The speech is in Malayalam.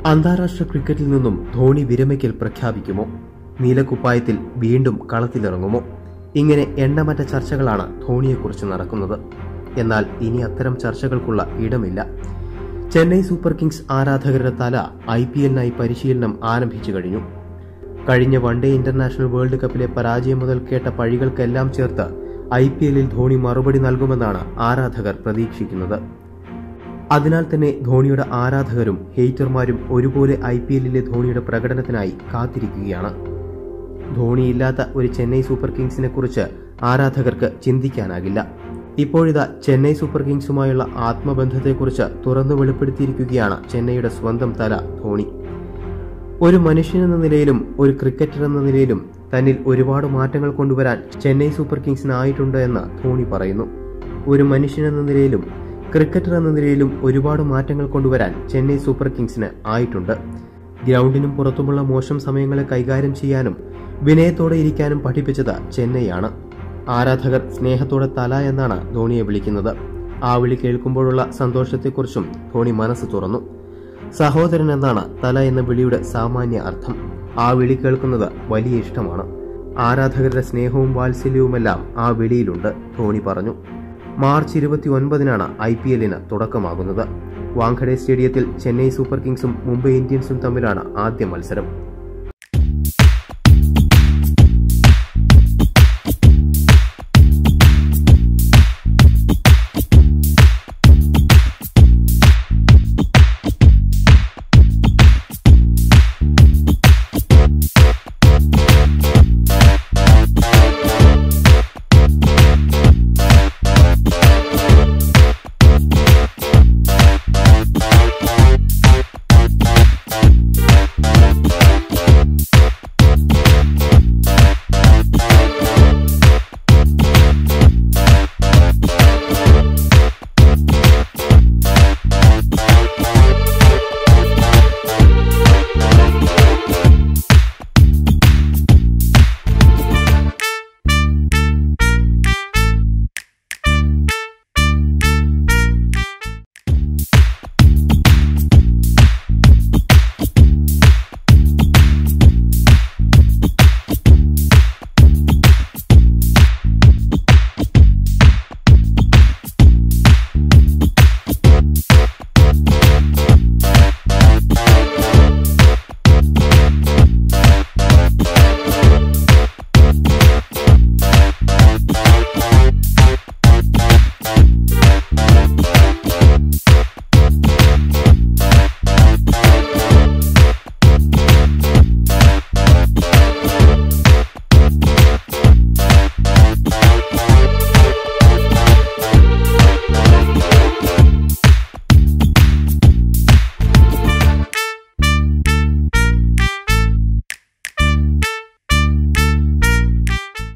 അന്താരാഷ്ട്ര ക്രിക്കറ്റിൽ നിന്നും ധോണി വിരമിക്കൽ പ്രഖ്യാപിക്കുമോ നീലക്കുപ്പായത്തിൽ വീണ്ടും കളത്തിലിറങ്ങുമോ ഇങ്ങനെ എണ്ണമറ്റ ചർച്ചകളാണ് ധോണിയെക്കുറിച്ച് നടക്കുന്നത് എന്നാൽ ഇനി അത്തരം ചർച്ചകൾക്കുള്ള ഇടമില്ല ചെന്നൈ സൂപ്പർ കിങ്സ് ആരാധകരുടെ തല ഐ പി എല്ലിനായി പരിശീലനം ആരംഭിച്ചു കഴിഞ്ഞു കഴിഞ്ഞ വൺഡേ ഇന്റർനാഷണൽ വേൾഡ് കപ്പിലെ പരാജയം മുതൽ കേട്ട പഴികൾക്കെല്ലാം ചേർത്ത് ഐ പി എല്ലിൽ ധോണി മറുപടി നൽകുമെന്നാണ് ആരാധകർ പ്രതീക്ഷിക്കുന്നത് അതിനാൽ തന്നെ ധോണിയുടെ ആരാധകരും ഹെയ്റ്റർമാരും ഒരുപോലെ ഐ പി എല്ലിലെ ധോണിയുടെ പ്രകടനത്തിനായി കാത്തിരിക്കുകയാണ് ധോണിയില്ലാത്ത ഒരു ചെന്നൈ സൂപ്പർ കിങ്സിനെ കുറിച്ച് ആരാധകർക്ക് ചിന്തിക്കാനാകില്ല ഇപ്പോഴിതാ ചെന്നൈ സൂപ്പർ കിങ്സുമായുള്ള ആത്മബന്ധത്തെക്കുറിച്ച് തുറന്നു വെളിപ്പെടുത്തിയിരിക്കുകയാണ് ചെന്നൈയുടെ സ്വന്തം തല ധോണി ഒരു മനുഷ്യനെന്ന നിലയിലും ഒരു ക്രിക്കറ്റർ എന്ന നിലയിലും തന്നിൽ ഒരുപാട് മാറ്റങ്ങൾ കൊണ്ടുവരാൻ ചെന്നൈ സൂപ്പർ കിങ്സിനായിട്ടുണ്ട് എന്ന് ധോണി പറയുന്നു ഒരു മനുഷ്യനെന്ന നിലയിലും ക്രിക്കറ്റർ എന്ന നിലയിലും ഒരുപാട് മാറ്റങ്ങൾ കൊണ്ടുവരാൻ ചെന്നൈ സൂപ്പർ കിങ്സിന് ആയിട്ടുണ്ട് ഗ്രൗണ്ടിനും പുറത്തുമുള്ള മോശം സമയങ്ങളെ കൈകാര്യം ചെയ്യാനും വിനയത്തോടെ ഇരിക്കാനും പഠിപ്പിച്ചത് ചെന്നൈയാണ് ആരാധകർ സ്നേഹത്തോടെ തല എന്നാണ് ധോണിയെ വിളിക്കുന്നത് ആ വിളി കേൾക്കുമ്പോഴുള്ള സന്തോഷത്തെക്കുറിച്ചും ധോണി മനസ്സ് തുറന്നു സഹോദരൻ എന്നാണ് തല എന്ന വിളിയുടെ സാമാന്യ അർത്ഥം ആ വിളി കേൾക്കുന്നത് വലിയ ഇഷ്ടമാണ് ആരാധകരുടെ സ്നേഹവും വാത്സല്യവുമെല്ലാം ആ വിളിയിലുണ്ട് ധോണി പറഞ്ഞു മാർച്ച് ഇരുപത്തി ഒൻപതിനാണ് ഐ പി എല്ലിന് തുടക്കമാകുന്നത് വാങ്കഡെ സ്റ്റേഡിയത്തിൽ ചെന്നൈ സൂപ്പർ കിങ്സും മുംബൈ ഇന്ത്യൻസും തമ്മിലാണ് ആദ്യ മത്സരം